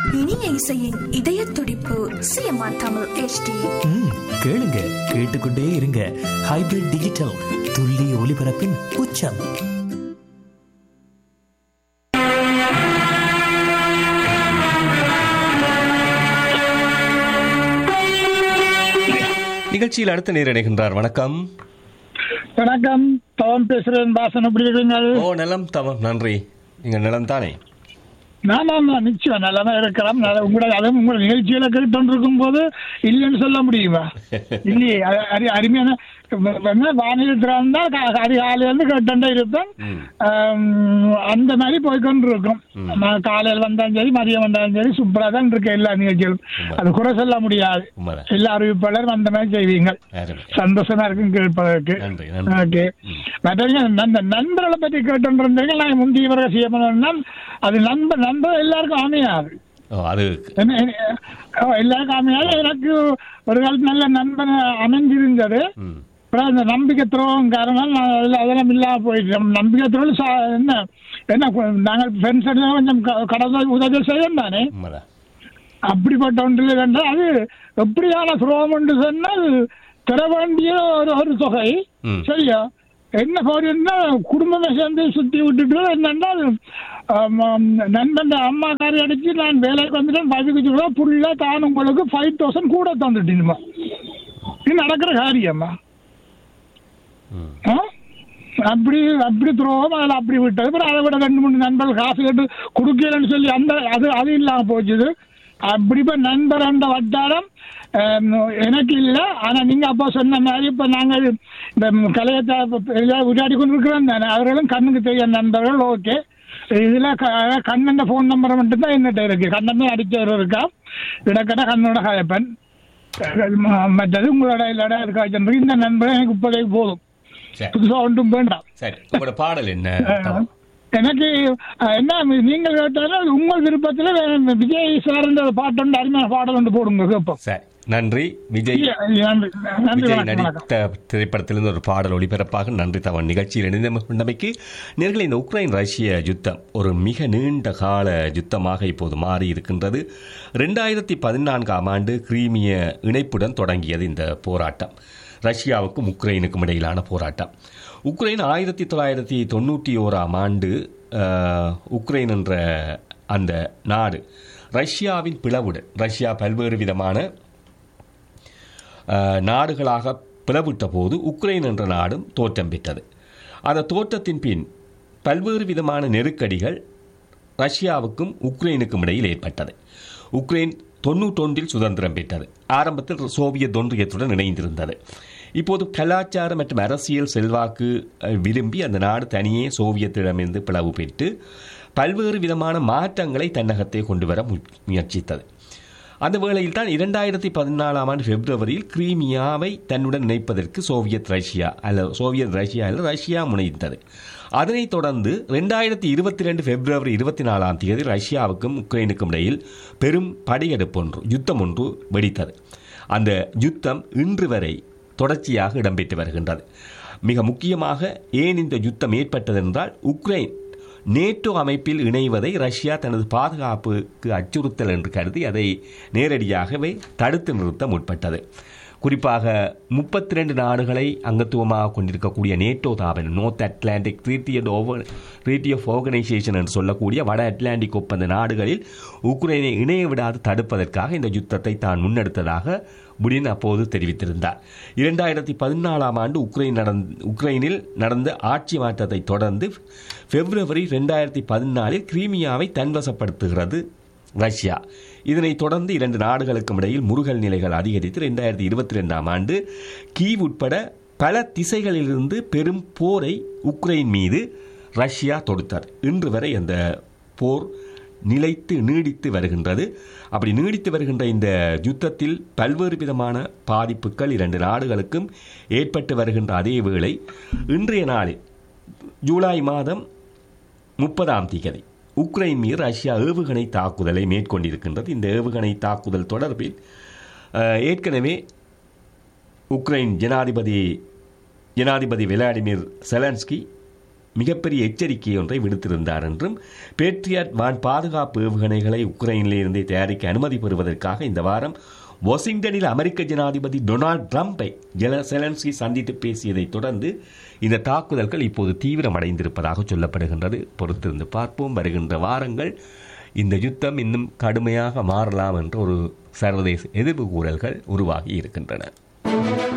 இனிய இசையின் இதய துடிப்பு சிஎம்ஆர் தமிழ் HD ம், கேளுங்க கேட்டுக்கொண்டே இருங்க ஹைபிரிட் டிஜிட்டல் துல்லிய ஒலிபரப்பின் உச்சம் நிகழ்ச்சியில் அடுத்த நேர் இணைகின்றார் வணக்கம் வணக்கம் பவன் பேசுறேன் பாசன் எப்படி இருக்கீங்கள் ஓ நலம் தவம் நன்றி நீங்கள் நலம் தானே நான் நான் நிச்சயம் நல்லா இருக்கிறோம் நல்ல- உங்களோட அதுவும் உங்களோட நிகழ்ச்சியில கேட்டு இருக்கும் போது இல்லைன்னு சொல்ல முடியுமா இல்லையே அது அரி- அருமையான என்ன வானிலை திறந்தால் கா- அதிகாலையில இருந்து கேட்டுட்டே இருப்பேன் ம். ஆம், அந்த மாதிரி போய்கொண்டு இருக்கும் நான் காலையில் வந்தாலும் சரி மதியம் வந்தாலும் சரி சூப்பரா தான் இருக்கு எல்லா நிகழ்ச்சிகளும் அது குறை சொல்ல முடியாது உண்மைதான். எல்லா அறிவிப்பாளரும் அந்த மாதிரி செய்வீங்க அருமை. சந்தோஷமா இருக்கும் கேட்பதற்கு நன்றி, நன்றி. ஓகே மற்றவங்க அந்த நண்பர்களை பற்றி கேட்டுருந்தீங்க நான் முந்தைய பிறகு செய்யணும்னா அது நண்பர் நண்பர் எல்லாருக்கும் அமையாது ஓ அது என்ன- என்ன- ஓ, எல்லாருக்கும் அமையாது எனக்கு ஒரு காலத்து நல்ல நண்பன் அமைஞ்சிருந்தது ம் அப்புறம் அந்த நம்பிக்கை துரோகம் காரணம் நான் அதில் அதெல்லாம் இல்லாம போயிட்டு நம்பிக்கை துரோகம் சா- என்ன என்ன கொ- நாங்கள் ஃப்ரெண்ட்ஸ் கொஞ்சம் க- கடந்த உதவி செய்யும் தானே உண்மைதான் அப்படிப்பட்ட ஒன்றில் வேண்டாம் அது எப்படியான சுலபம் என்று சொன்னால் தர வேண்டிய ஒரு ஒரு தொகை ம். சரியா என்ன போறீங்கன்னா குடும்பமே சேர்ந்து சுத்தி விட்டுட்டு என்னென்றால் நண்பன் அம்மா காரி அடிச்சு நான் வேலைக்கு வந்துட்டேன் பதினஞ்சு ரூபா புள்ள தான் உங்களுக்கு ஃபைவ் தௌசண்ட் கூட தந்துட்டீங்கம்மா இது நடக்கிற காரியம்மா ம் ஆ? அப்படி அப்படி துரோகம் அதில் அப்படி விட்டது அப்புறம் அதை விட ரெண்டு மூணு நண்பர்கள் காசு கேட்டு கொடுக்கலன்னு சொல்லி அந்த அது அது இல்லாம போச்சுது அப்படி இப்போ நண்பர் அந்த வட்டாரம் ஆம், எனக்கு இல்லை ஆனா நீங்க அப்போ சொன்ன மாதிரி இப்போ நாங்கள் இந்த கலையத்தை விளையாடி கொண்டு இருக்கிறோம் தானே அவர்களும் கண்ணுக்கு தெரியும் நண்பர்கள் ஓகே இதுல க- கண்ணன் ஃபோன் நம்பர் மட்டும்தான் என்னட்ட இருக்கு கண்ணன் தான் அடிச்சவர் இருக்கா இடக்கட கண்ணோட கயப்பன் மற்றது உங்களோட இல்லடா இருக்கா சென்று இந்த நண்பர் எனக்கு இப்போதைக்கு போதும் சரி புதுசா ஒன்றும் வேண்டாம் சரி உங்களோட பாடல் என்ன தவம்? எனக்கு அஹ், என்ன நீங்கள் கேட்டாலும் உங்கள் விருப்பத்தில் வே- விஜய் சார்ந்த பாட்டு ஒன்று அருமையான பாடல் ஒன்று போடுங்க கேட்போம் சரி நன்றி விஜய் நன்றி நன்றி விஜய் வணக்கம் வணக்கம் நடித்த திரைப்படத்திலிருந்து ஒரு பாடல் ஒளிபரப்பாக நன்றி தவன் நிகழ்ச்சியில் இணைந்தமைக்கு நேர்களை இந்த உக்ரைன் ரஷ்ய யுத்தம் ஒரு மிக நீண்ட கால யுத்தமாக இப்போது மாறி இருக்கின்றது ரெண்டாயிரத்தி பதினான்காம் ஆண்டு கிரீமிய இணைப்புடன் தொடங்கியது இந்த போராட்டம் ரஷ்யாவுக்கும் உக்ரைனுக்கும் இடையிலான போராட்டம் உக்ரைன் ஆயிரத்தி தொள்ளாயிரத்தி தொண்ணூற்றி ஓராம் ஆண்டு அஹ், உக்ரைன் என்ற அந்த நாடு ரஷ்யாவின் பிளவுடன் ரஷ்யா பல்வேறு விதமான அஹ், நாடுகளாக பிளவிட்ட போது உக்ரைன் என்ற நாடும் தோற்றம் பெற்றது அந்த தோற்றத்தின் பின் பல்வேறு விதமான நெருக்கடிகள் ரஷ்யாவுக்கும் உக்ரைனுக்கும் இடையில் ஏற்பட்டது உக்ரைன் தொண்ணூற்றொன்றில் சுதந்திரம் பெற்றது ஆரம்பத்தில் சோவியத் ஒன்றியத்துடன் இணைந்திருந்தது இப்போது கலாச்சார மற்றும் அரசியல் செல்வாக்கு அஹ், விரும்பி அந்த நாடு தனியே சோவியத்திடமிருந்து பிளவு பெற்று பல்வேறு விதமான மாற்றங்களை தன்னகத்தை கொண்டு வர மு- முயற்சித்தது அந்த வேளையில் தான் இரண்டாயிரத்தி பதினாலாம் ஆண்டு பிப்ரவரியில் கிரீமியாவை தன்னுடன் இணைப்பதற்கு சோவியத் ரஷ்யா அல்ல சோவியத் ரஷ்யா அல்ல ரஷ்யா முனைந்தது அதனைத் தொடர்ந்து ரெண்டாயிரத்தி இருபத்தி ரெண்டு பிப்ரவரி இருபத்தி நாலாம் தேதி ரஷ்யாவுக்கும் உக்ரைனுக்கும் இடையில் பெரும் படையெடுப்பு ஒன்று யுத்தம் ஒன்று வெடித்தது அந்த யுத்தம் இன்று வரை தொடர்ச்சியாக இடம்பெற்று வருகின்றது மிக முக்கியமாக ஏன் இந்த யுத்தம் ஏற்பட்டது என்றால் உக்ரைன் நேட்டோ அமைப்பில் இணைவதை ரஷ்யா தனது பாதுகாப்புக்கு அச்சுறுத்தல் என்று கருதி அதை நேரடியாகவே தடுத்து நிறுத்த முற்பட்டது குறிப்பாக முப்பத்தி ரெண்டு நாடுகளை அங்கத்துவமாக கொண்டிருக்கக்கூடிய நேட்டோ தாபனம் North Atlantic treaty and over treaty of organisation என்று சொல்லக்கூடிய வட அட்லாண்டிக் ஒப்பந்த நாடுகளில் உக்ரைனை இணைய விடாது தடுப்பதற்காக இந்த யுத்தத்தை தான் முன்னெடுத்ததாக புடின் அப்போது தெரிவித்திருந்தார் இரண்டாயிரத்தி பதினாலாம் ஆண்டு உக்ரைன் நடந்த உக்ரைனில் நடந்த ஆட்சி மாற்றத்தை தொடர்ந்து பிப்ரவரி ரெண்டாயிரத்தி பதினாலில் கிரீமியாவை தன்வசப்படுத்துகிறது ரஷ்யா இதனைத் தொடர்ந்து இரண்டு நாடுகளுக்கும் இடையில் முருகல் நிலைகள் அதிகரித்து ரெண்டாயிரத்தி இருபத்தி ரெண்டாம் ஆண்டு கீவ் உட்பட பல திசைகளிலிருந்து பெரும் போரை உக்ரைன் மீது ரஷ்யா தொடுத்தார் இன்று வரை அந்த போர் நிலைத்து நீடித்து வருகின்றது அப்படி நீடித்து வருகின்ற இந்த யுத்தத்தில் பல்வேறு விதமான பாதிப்புகள் இரண்டு நாடுகளுக்கும் ஏற்பட்டு வருகின்ற அதே வேளை இன்றைய நாளில் ஜூலை மாதம் முப்பதாம் திகதி உக்ரைன் மீது ரஷ்யா ஏவுகணை தாக்குதலை மேற்கொண்டிருக்கின்றது இந்த ஏவுகணை தாக்குதல் தொடர்பில் அஹ், ஏற்கனவே உக்ரைன் ஜனாதிபதி ஜனாதிபதி விளாடிமிர் செலன்ஸ்கி மிகப்பெரிய எச்சரிக்கை ஒன்றை விடுத்திருந்தார் என்றும் பேட்ரியாட் வான் பாதுகாப்பு ஏவுகணைகளை உக்ரைனிலிருந்தே தயாரிக்க அனுமதி பெறுவதற்காக இந்த வாரம் வாஷிங்டனில் அமெரிக்க ஜனாதிபதி டொனால்ட் ட்ரம்பை ஜெல செலன்ஸ்கி சந்தித்து பேசியதைத் தொடர்ந்து இந்த தாக்குதல்கள் இப்போது தீவிரமடைந்திருப்பதாக சொல்லப்படுகின்றது பொறுத்திருந்து பார்ப்போம் வருகின்ற வாரங்கள் இந்த யுத்தம் இன்னும் கடுமையாக மாறலாம் என்ற ஒரு சர்வதேச எதிர்ப்பு கூறல்கள் உருவாகி இருக்கின்றன